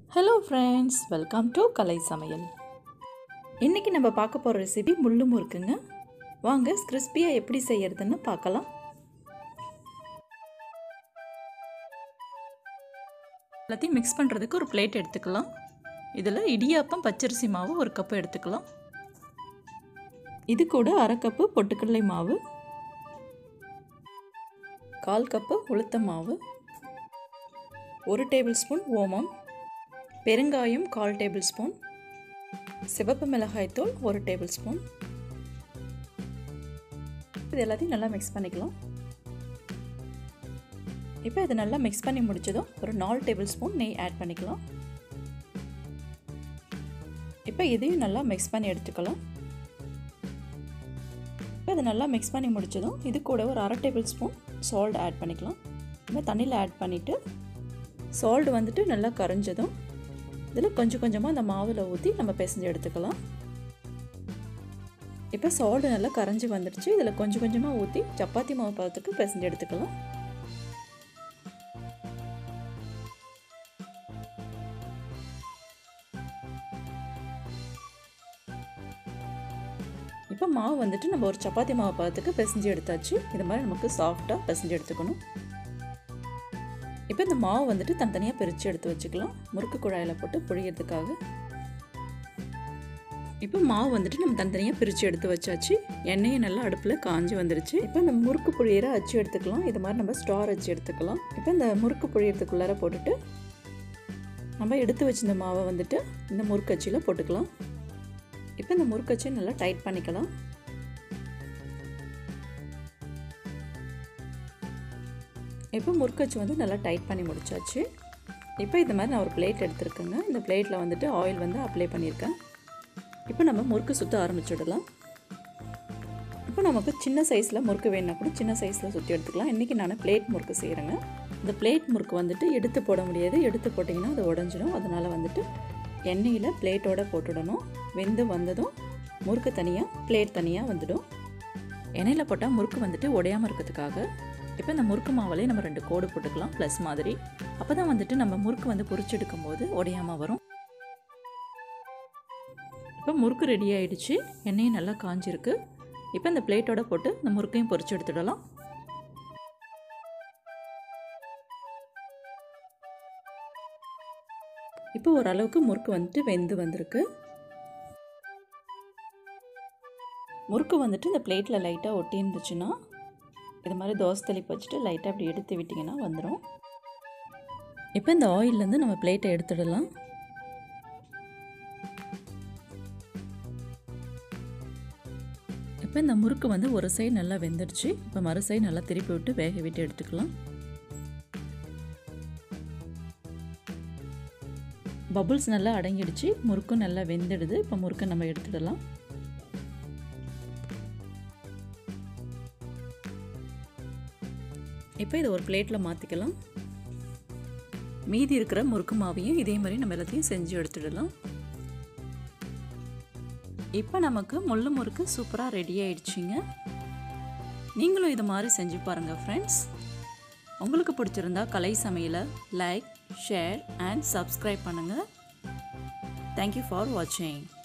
hello friends welcome to Kalai Samayal இன்றைக்கி நம்ம பார்க்க போகிற ரெசிபி முள்ளு முறுக்குங்க வாங்க கிறிஸ்பியாக எப்படி செய்யறதுன்னு பார்க்கலாம் எல்லாத்தையும் மிக்ஸ் பண்ணுறதுக்கு ஒரு பிளேட் எடுத்துக்கலாம் இதில் இடியாப்பம் பச்சரிசி மாவு ஒரு கப்பு எடுத்துக்கலாம் இது கூட அரை கப்பு பொட்டுக்கடலை மாவு கால் கப்பு உளுத்த மாவு ஒரு டேபிள் ஸ்பூன் ஓமம் பெருங்காயம் கால் டேபிள் ஸ்பூன் சிவப்பு மிளகாய்த்தூள் ஒரு டேபிள் ஸ்பூன் இது எல்லாத்தையும் நல்லா மிக்ஸ் பண்ணிக்கலாம் இப்போ இது நல்லா மிக்ஸ் பண்ணி முடிச்சதும் ஒரு நாலு டேபிள் ஸ்பூன் நெய் ஆட் பண்ணிக்கலாம் இப்போ இதையும் நல்லா மிக்ஸ் பண்ணி எடுத்துக்கலாம் இப்போ இது நல்லா மிக்ஸ் பண்ணி முடிச்சதும் இது கூட ஒரு அரை டேபிள் ஸ்பூன் சால்ட் ஆட் பண்ணிக்கலாம் இப்போ தண்ணியில் ஆட் பண்ணிவிட்டு சால்ட் வந்துட்டு நல்லா கரைஞ்சதும் இதில் கொஞ்சம் கொஞ்சமாக அந்த மாவில் ஊற்றி நம்ம பிசைஞ்சு எடுத்துக்கலாம் இப்போ சால்ட் நல்லா கரைஞ்சி வந்துடுச்சு இதில் கொஞ்சம் கொஞ்சமாக ஊற்றி சப்பாத்தி மாவு பதத்துக்கு பிசைஞ்சு எடுத்துக்கலாம் இப்போ மாவு வந்துட்டு நம்ம ஒரு சப்பாத்தி மாவு பதத்துக்கு பிசைஞ்சு எடுத்தாச்சு இது மாதிரி நமக்கு சாஃப்டாக பிசைஞ்சு எடுத்துக்கணும் இப்போ இந்த மாவு வந்துட்டு தனித்தனியாக பிரித்து எடுத்து வச்சுக்கலாம் முறுக்கு குழாயில் போட்டு புழியறதுக்காக இப்போ மாவு வந்துட்டு நம்ம தனித்தனியாக பிரித்து எடுத்து வச்சாச்சு எண்ணெயை நல்லா அடுப்பில் காஞ்சி வந்துருச்சு இப்போ இந்த முறுக்கு புழியிற அச்சு எடுத்துக்கலாம் இது மாதிரி நம்ம ஸ்டார் அச்சு எடுத்துக்கலாம் இப்போ இந்த முறுக்கு புழியறதுக்குள்ளார போட்டுட்டு நம்ம எடுத்து வச்சிருந்த மாவை வந்துட்டு இந்த முறுக்கு அச்சியில் போட்டுக்கலாம் இப்போ இந்த முறுக்கு அச்சியை நல்லா டைட் பண்ணிக்கலாம் இப்போ முறுக்கச்சு வந்து நல்லா டைட் பண்ணி முடிச்சாச்சு இப்போ இந்த மாதிரி நான் ஒரு பிளேட் எடுத்துருக்கேங்க இந்த பிளேட்டில் வந்துட்டு ஆயில் வந்து அப்ளை பண்ணியிருக்கேன் இப்போ நம்ம முறுக்கு சுற்ற ஆரம்பிச்சுடலாம் இப்போ நமக்கு சின்ன சைஸில் முறுக்கு வேணுன்னா கூட சின்ன சைஸில் சுற்றி எடுத்துக்கலாம் இன்றைக்கி நான் பிளேட் முறுக்கு செய்கிறேங்க இந்த பிளேட் முறுக்கு வந்துட்டு எடுத்து போட முடியாது எடுத்து போட்டிங்கன்னா அது உடஞ்சிடும் அதனால் வந்துட்டு எண்ணெயில் பிளேட்டோடு போட்டுடணும் வெந்து வந்ததும் முறுக்கு தனியாக பிளேட் தனியாக வந்துடும் எண்ணெயில் போட்டால் முறுக்கு வந்துட்டு உடையாமல் இருக்கிறதுக்காக இப்போ இந்த முறுக்கு மாவுலேயே நம்ம ரெண்டு கோடு போட்டுக்கலாம் ப்ளஸ் மாதிரி அப்போ தான் வந்துட்டு நம்ம முறுக்கு வந்து பொரிச்செடுக்கும் போது உடையாமல் வரும் இப்போ முறுக்கு ரெடி ஆகிடுச்சு எண்ணெயும் நல்லா காஞ்சிருக்கு இப்போ இந்த பிளேட்டோட போட்டு இந்த முறுக்கையும் பொரிச்சு எடுத்துடலாம் இப்போ ஓரளவுக்கு முறுக்கு வந்துட்டு வெந்து வந்திருக்கு முறுக்கு வந்துட்டு இந்த பிளேட்டில் லைட்டாக ஒட்டி இருந்துச்சுன்னா இது மாதிரி தோசை தெளிப்பு வச்சுட்டு லைட்டாக அப்படி எடுத்து விட்டிங்கன்னா வந்துடும் இப்போ இந்த ஆயிலேருந்து நம்ம பிளேட்டை எடுத்துடலாம் இப்போ இந்த முறுக்கு வந்து ஒரு சைடு நல்லா வெந்துடுச்சு இப்போ மறு சைடு நல்லா திருப்பி விட்டு வேக விட்டு எடுத்துக்கலாம் பபுள்ஸ் நல்லா அடங்கிடுச்சு முறுக்கும் நல்லா வெந்துடுது இப்போ முறுக்கை நம்ம எடுத்துடலாம் இப்போ இதை ஒரு பிளேட்டில் மாற்றிக்கலாம் மீதி இருக்கிற முறுக்கு மாவையும் இதே மாதிரி நம்ம எல்லாத்தையும் செஞ்சு எடுத்துடலாம் இப்போ நமக்கு முள்ளு முறுக்கு சூப்பராக ரெடி ஆயிடுச்சுங்க நீங்களும் இது மாதிரி செஞ்சு பாருங்கள் ஃப்ரெண்ட்ஸ் உங்களுக்கு பிடிச்சிருந்தா கலை சமையலை லைக் ஷேர் அண்ட் சப்ஸ்கிரைப் பண்ணுங்கள் தேங்க்யூ ஃபார் வாட்சிங்